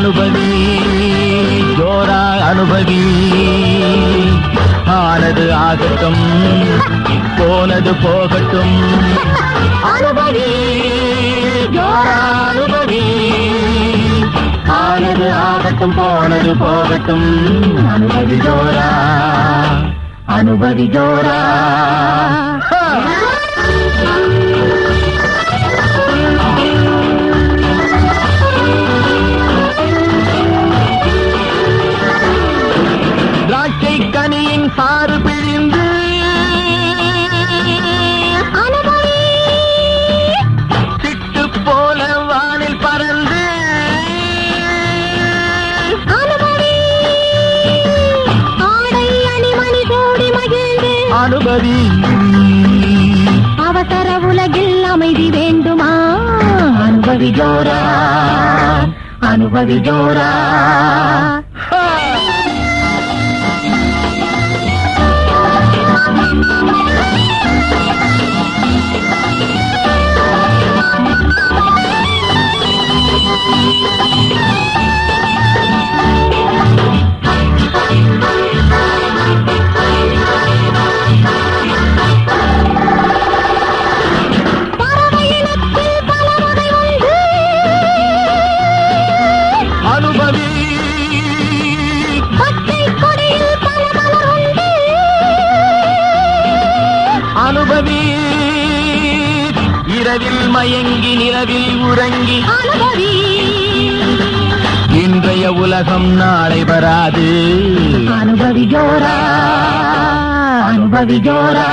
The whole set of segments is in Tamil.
அனுபவி ஜோரா அனுபவி ஆனது ஆகட்டும் போனது போகட்டும் அனுபவி ஜோரா அனுபவி ஆனது ஆகட்டும் போனது போகட்டும் அனுபவி ஜோரா அனுபவி ஜோரா திராட்சை கனியின் சாறு பிழிந்து சிட்டு போல வானில் பறந்து ஆடை அணிமணி கூடி மகிழ்ந்து அனுபவி அவசர உலகில் அமைதி வேண்டுமா அனுபவி ஜோரா அனுபவி ஜோரா பறவை இனத்தில் பல வகை உண்டு அனுபவி பச்சை கொடியில் பல மலர் உண்டு அனுபவி இரவில் மயங்கி நிலவில் உறங்கி அனுபவி இன்றைய உலகம் நாளை வராது அனுபவி ஜோரா அனுபவி ஜோரா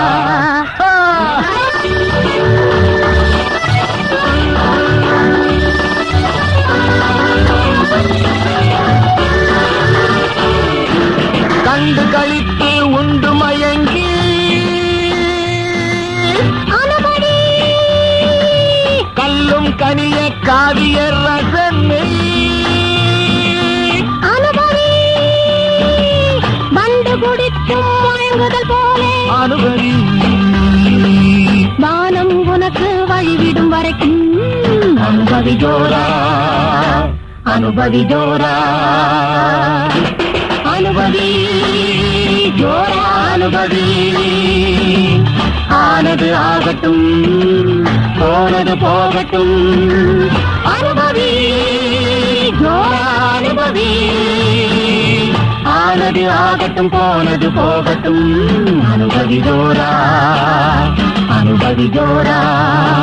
கண்டு கழித்து உண்டு மயங்கி அனுபவி கல்லும் கனிய காவிய ரசனை அனுபவி பண்டு குடித்தும் முழங்குதல் போலே அனுபவி வானம் உனக்கு வழிவிடும் வரைக்கும் அனுபவி ஜோரா அனுபவி ஜோரா அனுபவி ஜோரா அனுபவி ஆனது ஆகட்டும் போனது போகட்டும் அனுபவி ஜோரா அனுபவி ஆனது ஆகட்டும் போனது போகட்டும் அனுபவி ஜோரா அனுபவி ஜோரா